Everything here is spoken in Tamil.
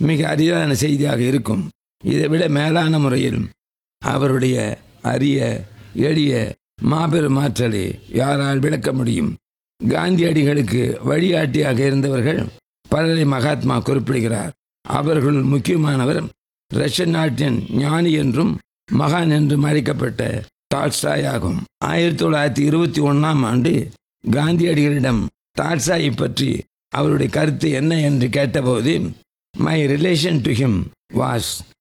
மிக அரிதான செய்தியாக இருக்கும் இதைவிட மேலான முறையில் அவருடைய அரிய எளிய மாபெரும் ஆற்றலை யாரால் விளக்க முடியும் காந்தியடிகளுக்கு வழிகாட்டியாக இருந்தவர்கள் பலரை மகாத்மா குறிப்பிடுகிறார் அவர்கள் முக்கியமானவர் ரஷ்யன் நாட்டின் ஞானி என்றும் மகான் என்றும் அழைக்கப்பட்ட டால்ஸ்டாய் ஆகும் ஆயிரத்தி தொள்ளாயிரத்தி இருபத்தி ஒன்றாம் ஆண்டு காந்தியடிகளிடம் டால்ஸ்டாயை பற்றி அவருடைய கருத்து என்ன என்று கேட்டபோது my relation to him was